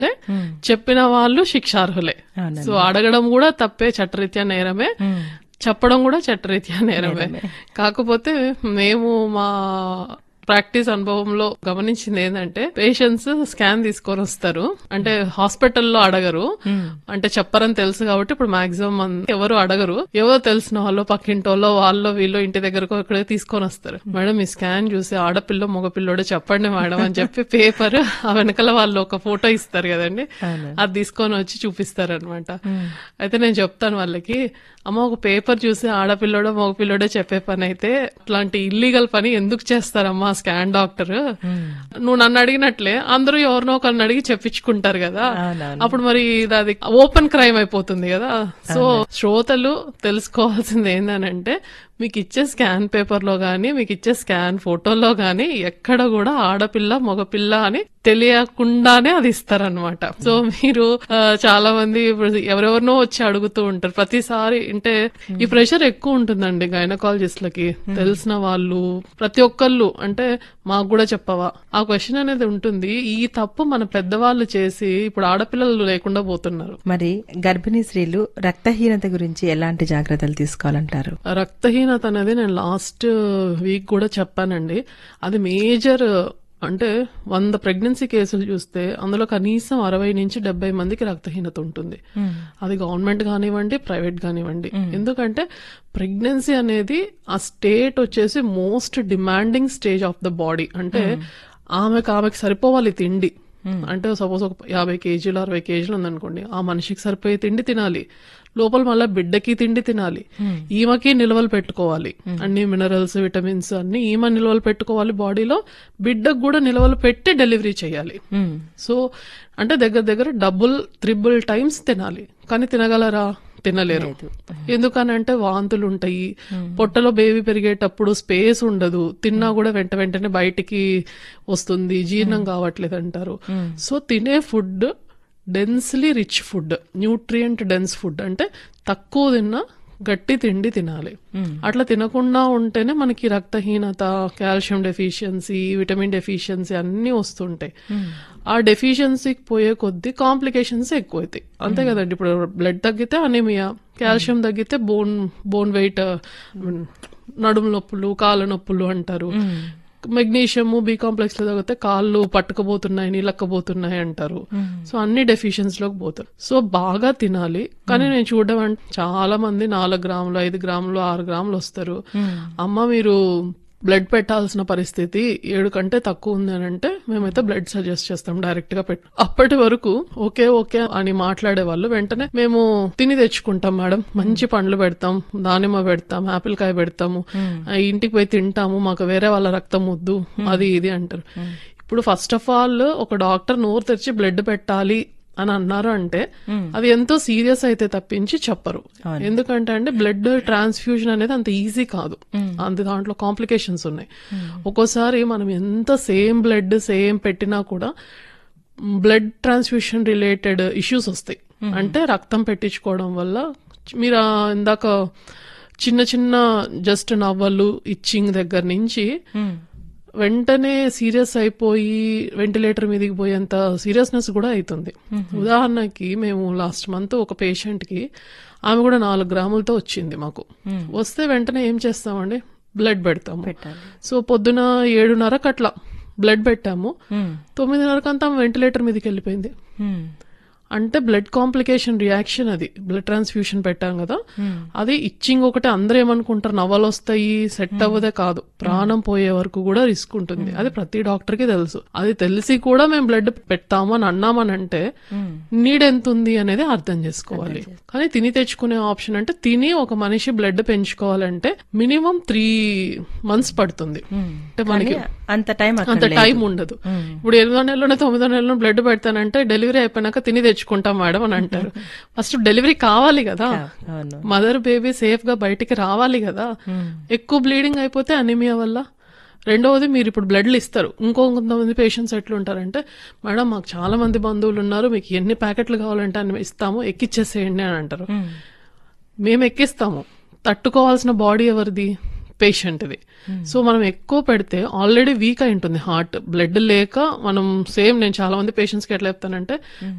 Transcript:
అంటే చెప్పిన వాళ్ళు శిక్షార్హులే అవునండి. సో అడగడం కూడా తప్పే చట్టరీత్యా నేరమే చెప్పడం కూడా చట్టరీత్యా నేరమే కాకపోతే మేము మా ప్రాక్టీస్ అనుభవంలో గమనించింది ఏంటంటే పేషెంట్స్ స్కాన్ తీసుకొని వస్తారు అంటే హాస్పిటల్లో అడగరు అంటే చెప్పరని తెలుసు కాబట్టి ఇప్పుడు మాక్సిమం మంది ఎవరు అడగరు ఎవరో తెలిసిన వాళ్ళు పక్కింటోళ్ళో వాళ్ళు వీళ్ళు ఇంటి దగ్గరకు ఇక్కడే తీసుకొని వస్తారు మేడం ఈ స్కాన్ చూసి ఆడపిల్ల మగపిల్లోడే చెప్పండి మేడం అని చెప్పి పేపర్ ఆ వెనకాల వాళ్ళు ఒక ఫోటో ఇస్తారు కదండి అవును. అది తీసుకొని వచ్చి చూపిస్తారు అనమాట అయితే నేను చెప్తాను వాళ్ళకి అమ్మ ఒక పేపర్ చూసి ఆడపిల్లడో మగపిల్లడో చెప్పే పని అయితే అట్లాంటి ఇల్లీగల్ పని ఎందుకు చేస్తారమ్మా స్కాన్ డాక్టర్ నువ్వు నన్ను అడిగినట్లే అందరూ ఎవరినో ఒకరిని అడిగి చెప్పించుకుంటారు కదా అవునవును. అప్పుడు మరి ఇది అది ఓపెన్ క్రైమ్ అయిపోతుంది కదా సో శ్రోతలు తెలుసుకోవాల్సింది ఏంటనంటే మీకు ఇచ్చే స్కాన్ పేపర్ లో గానీ మీకు ఇచ్చే స్కాన్ ఫోటోలో గానీ ఎక్కడ కూడా ఆడపిల్ల మగపిల్ల అని తెలియకుండానే అది ఇస్తారనమాట సో మీరు ఆ, చాలా మంది ఇప్పుడు ఎవరెవరినో వచ్చి అడుగుతూ ఉంటారు ప్రతిసారి అంటే ఈ ప్రెషర్ ఎక్కువ ఉంటుందండి గైనకాలజిస్ట్లకి తెలిసిన వాళ్ళు ప్రతి ఒక్కళ్ళు అంటే మాకు కూడా చెప్పవా ఆ క్వశ్చన్ అనేది ఉంటుంది ఈ తప్పు మన పెద్దవాళ్ళు చేసి ఇప్పుడు ఆడపిల్లలు లేకుండా పోతున్నారు మరి గర్భిణీ స్త్రీలు రక్తహీనత గురించి ఎలాంటి జాగ్రత్తలు తీసుకోవాలంటారు రక్తహీనత అనేది నేను లాస్ట్ వీక్ కూడా చెప్పానండి అది మేజర్ అంటే వంద ప్రెగ్నెన్సీ కేసులు చూస్తే అందులో కనీసం అరవై నుంచి డెబ్బై మందికి రక్తహీనత ఉంటుంది అది గవర్నమెంట్ కానివ్వండి ప్రైవేట్ కానివ్వండి ఎందుకంటే ప్రెగ్నెన్సీ అనేది ఆ స్టేట్ వచ్చేసి most demanding stage of the body అంటే ఆమెకు ఆమెకు సరిపోవాలి తిండి అంటే సపోజ్ ఒక యాభై కేజీలు అరవై కేజీలు ఉందనుకోండి ఆ మనిషికి సరిపోయే తిండి తినాలి లోపల మళ్ళీ బిడ్డకి తిండి తినాలి ఈమెకి నిల్వలు పెట్టుకోవాలి అన్ని మినరల్స్ విటమిన్స్ అన్ని ఈమె నిల్వలు పెట్టుకోవాలి బాడీలో బిడ్డకు కూడా నిల్వలు పెట్టి డెలివరీ చేయాలి సో అంటే దగ్గర దగ్గర డబుల్ త్రిబుల్ టైమ్స్ తినాలి కానీ తినగలరా తినలేరు ఎందుకనంటే వాంతులు ఉంటాయి పొట్టలో బేబీ పెరిగేటప్పుడు స్పేస్ ఉండదు తిన్నా కూడా వెంట వెంటనే బయటికి వస్తుంది జీర్ణం కావట్లేదు అంటారు సో తినే food densely rich food nutrient dense food అంటే తక్కువ తిన్నా గట్టి తిండి తినాలి అట్లా తినకుండా ఉంటేనే మనకి రక్తహీనత కాల్షియం డెఫిషియన్సీ విటమిన్ డెఫిషియన్సీ అన్నీ వస్తుంటాయి ఆ డెఫిషియన్సీకి పోయే కొద్దీ కాంప్లికేషన్స్ ఎక్కువైతాయి అంతే కదండి ఇప్పుడు బ్లడ్ తగ్గితే అనేమియా కాల్షియం తగ్గితే బోన్ బోన్ వెయిట్ నడుము నొప్పులు కాళ్ళ నొప్పులు అంటారు మెగ్నీషియం బి కాంప్లెక్స్ లో తగ్గితే కాళ్ళు పట్టుకుపోతున్నాయి నీళ్ళక్కబోతున్నాయి అంటారు సో అన్ని డెఫిషియన్స్ లోకి పోతారు సో బాగా తినాలి కానీ నేను చూడడం అంటే చాలా మంది నాలుగు గ్రాములు ఐదు గ్రాములు ఆరు గ్రాములు వస్తారు అమ్మ మీరు బ్లడ్ పెట్టాల్సిన పరిస్థితి ఏడు కంటే తక్కువ ఉంది అని అంటే మేమైతే బ్లడ్ సజెస్ట్ చేస్తాం డైరెక్ట్ గా పెట్టు అప్పటి వరకు ఓకే ఓకే అని మాట్లాడే వాళ్ళు వెంటనే మేము తిని తెచ్చుకుంటాం మేడం మంచి పండ్లు పెడతాం దానిమ్మ పెడతాం ఆపిల్ కాయ పెడతాము ఆ, ఇంటికి పోయి తింటాము మాకు వేరే వాళ్ళ రక్తం వద్దు అది ఇది అంటారు ఇప్పుడు ఫస్ట్ ఆఫ్ ఆల్ ఒక డాక్టర్ నోరు తెరిచి బ్లడ్ పెట్టాలి అని అన్నారు అంటే అది ఎంతో సీరియస్ అయితే తప్పించి చెప్పరు ఎందుకంటే అంటే బ్లడ్ ట్రాన్స్ఫ్యూజన్ అనేది అంత ఈజీ కాదు అంత దాంట్లో కాంప్లికేషన్స్ ఉన్నాయి ఒక్కోసారి మనం ఎంత సేమ్ బ్లడ్ సేమ్ పెట్టినా కూడా బ్లడ్ ట్రాన్స్ఫ్యూషన్ రిలేటెడ్ ఇష్యూస్ వస్తాయి అంటే రక్తం పెట్టించుకోవడం వల్ల మీరు ఆ ఇందాక చిన్న చిన్న జస్ట్ నవ్వలు ఇచ్చింగ్ దగ్గర నుంచి వెంటనే సీరియస్ అయిపోయి వెంటిలేటర్ మీదకి పోయేంత సీరియస్నెస్ కూడా అవుతుంది ఉదాహరణకి మేము లాస్ట్ మంత్ ఒక పేషెంట్ కి ఆమె కూడా నాలుగు గ్రాములతో వచ్చింది మాకు వస్తే వెంటనే ఏం చేస్తామండి బ్లడ్ పెడతాము పెట్టాలి సో పొద్దున ఏడున్నరకు అట్లా బ్లడ్ పెట్టాము తొమ్మిదిన్నరకంతా ఆమె వెంటిలేటర్ మీదకి వెళ్ళిపోయింది అంటే బ్లడ్ కాంప్లికేషన్ రియాక్షన్ అది బ్లడ్ ట్రాన్స్ఫ్యూషన్ పెట్టాం కదా అది ఇచ్చింగ్ ఒకటి అందరూ ఏమనుకుంటారు నవ్వలు వస్తాయి సెట్ అవ్వదే కాదు ప్రాణం పోయే వరకు కూడా రిస్క్ ఉంటుంది అది ప్రతి డాక్టర్ కి తెలుసు అది తెలిసి కూడా మేము బ్లడ్ పెడతాము అని అన్నామని అంటే నీడ్ ఎంత ఉంది అనేది అర్థం చేసుకోవాలి కానీ తిని తెచ్చుకునే ఆప్షన్ అంటే తిని ఒక మనిషి బ్లడ్ పెంచుకోవాలంటే మినిమం త్రీ మంత్స్ పడుతుంది అంటే మనకి అంత టైం అంత టైం ఉండదు ఇప్పుడు ఎనిమిదో నెలలోనే తొమ్మిదో నెలలో బ్లడ్ పెడతానంటే డెలివరీ అయిపోయినాక తిని తెచ్చుకుంటాం మేడం అని అంటారు ఫస్ట్ డెలివరీ కావాలి కదా అవును మదర్ బేబీ సేఫ్ గా బయటికి రావాలి కదా ఎక్కువ బ్లీడింగ్ అయిపోతే అనిమియా వల్ల రెండవది మీరు ఇప్పుడు బ్లడ్లు ఇస్తారు ఇంకో కొంతమంది పేషెంట్స్ ఎట్లుంటారంటే మేడం మాకు చాలా మంది బంధువులు ఉన్నారు మీకు ఎన్ని ప్యాకెట్లు కావాలంటే అన్ని ఇస్తాము ఎక్కిచ్చేసేయండి అని అంటారు మేము ఎక్కిస్తాము తట్టుకోవాల్సిన బాడీ ఎవరిది పేషెంట్ది సో మనం ఎక్కువ పెడితే ఆల్రెడీ వీక్ అయి ఉంటుంది హార్ట్ బ్లడ్ లేక మనం సేమ్ నేను చాలా మంది పేషెంట్స్కి ఎట్లా చెప్తానంటే